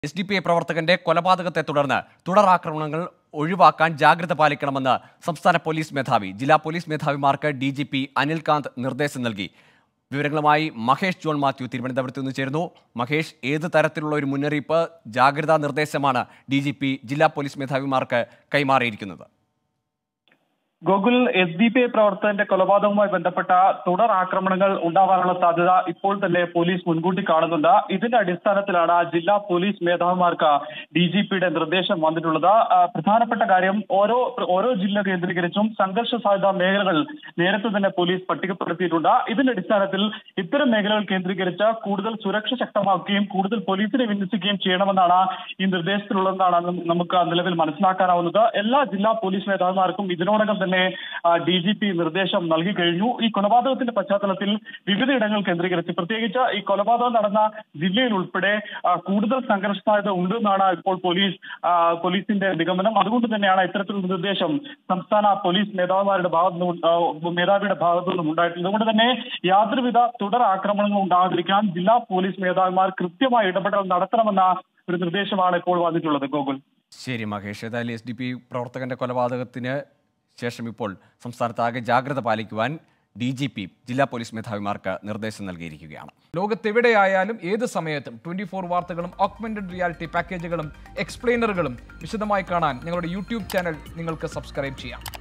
S D P I പ്രവർത്തകന്റെ കൊലപാതകത്തെ തുടർന്ന് തുടറാക്രമണങ്ങൾ ഒഴിവാക്കാൻ ജാഗ്രത പാലിക്കണമെന്ന് സംസ്ഥാന പോലീസ് മേധാവി ജില്ലാ പോലീസ് മേധാവിമാർക്ക് ഡി ജി പി അനിൽകാന്ത് നിർദ്ദേശം നൽകി വിവരങ്ങളുമായി മഹേഷ് ജോൺ മാത്യു തിരുവനന്തപുരത്ത് നിന്ന് ചേരുന്നു മഹേഷ് ഏത് തരത്തിലുള്ള ഒരു മുന്നറിയിപ്പ് ജാഗ്രതാ നിർദ്ദേശമാണ് ഡി ജി പി ജില്ലാ പോലീസ് മേധാവിമാർക്ക് കൈമാറിയിരിക്കുന്നത് Google S D P I പ്രവർത്തകന്റെ കൊലപാതകവുമായി ബന്ധപ്പെട്ട തുടർ ആക്രമണങ്ങൾ ഉണ്ടാവാനുള്ള സാധ്യത ഇപ്പോൾ തന്നെ പോലീസ് മുൻകൂട്ടി കാണുന്നുണ്ട് ഇതിന്റെ അടിസ്ഥാനത്തിലാണ് ജില്ലാ പോലീസ് മേധാവിമാർക്ക് ഡി ജി പിയുടെ നിർദ്ദേശം വന്നിട്ടുള്ളത് ആ, പ്രധാനപ്പെട്ട കാര്യം ഓരോ ഓരോ ജില്ല കേന്ദ്രീകരിച്ചും സംഘർഷ സാധ്യത മേഖലകൾ നേരത്തെ തന്നെ പോലീസ് പട്ടികപ്പെടുത്തിയിട്ടുണ്ട് ഇതിന്റെ അടിസ്ഥാനത്തിൽ ഇത്തരം മേഖലകൾ കേന്ദ്രീകരിച്ച് കൂടുതൽ സുരക്ഷ ശക്തമാക്കുകയും കൂടുതൽ പോലീസിനെ വിന്യസിക്കുകയും ചെയ്യണമെന്നാണ് ഈ നിർദ്ദേശത്തിലുള്ളതെന്നാണ് നം- നമുക്ക് നിലവിൽ മനസ്സിലാക്കാനാവുന്നത് എല്ലാ ജില്ലാ പോലീസ് മേധാവിമാർക്കും ഇതിനോടകം തന്നെ ഡി ജി പി നിർദ്ദേശം നൽകി കഴിഞ്ഞു ഈ കൊലപാതകത്തിന്റെ പശ്ചാത്തലത്തിൽ വിവിധയിടങ്ങൾ കേന്ദ്രീകരിച്ച് പ്രത്യേകിച്ച് ഈ കൊലപാതകം നടന്ന ജില്ലയിൽ ഉൾപ്പെടെ ആ, കൂടുതൽ സംഘർഷ സാധ്യത ഉണ്ടെന്നാണ് ഇപ്പോൾ പോലീസ് ആ, പോലീസിന്റെ നിഗമനം അതുകൊണ്ട് തന്നെയാണ് ഇത്തരത്തിലുള്ള നിർദ്ദേശം സംസ്ഥാന പോലീസ് മേധാവിമാരുടെ ഭാഗത്തു നിന്നും ആ, മേധാവിയുടെ ഭാഗത്തു നിന്നും ഉണ്ടായിട്ടുള്ളത് അതുകൊണ്ട് തന്നെ യാതൊരുവിധ തുടർ ആക്രമണങ്ങളും ഉണ്ടാകാതിരിക്കാൻ ജില്ലാ പോലീസ് മേധാവിമാർ കൃത്യമായ ഇടപെടൽ നടത്തണമെന്ന ഒരു നിർദ്ദേശമാണ് ഇപ്പോൾ വന്നിട്ടുള്ളത് ഗോകുൽ ശരി മഹേഷ് ഏതായാലും എസ് ഡി പി പ്രവർത്തകന്റെ കൊലപാതകത്തിന് ശേഷം ഇപ്പോൾ സംസ്ഥാനത്താകെ ജാഗ്രത പാലിക്കുവാൻ ഡി ജി പി ജില്ലാ പോലീസ് മേധാവിമാർക്ക് നിർദ്ദേശം നൽകിയിരിക്കുകയാണ് ലോകത്തെവിടെയായാലും ഏത് സമയത്തും ട്വന്റി ഫോർ വാർത്തകളും ഓഗ്മെന്റഡ് റിയാലിറ്റി പാക്കേജുകളും എക്സ്പ്ലെയിനറുകളും വിശദമായി കാണാൻ ഞങ്ങളുടെ യൂട്യൂബ് ചാനൽ നിങ്ങൾക്ക് സബ്സ്ക്രൈബ് ചെയ്യാം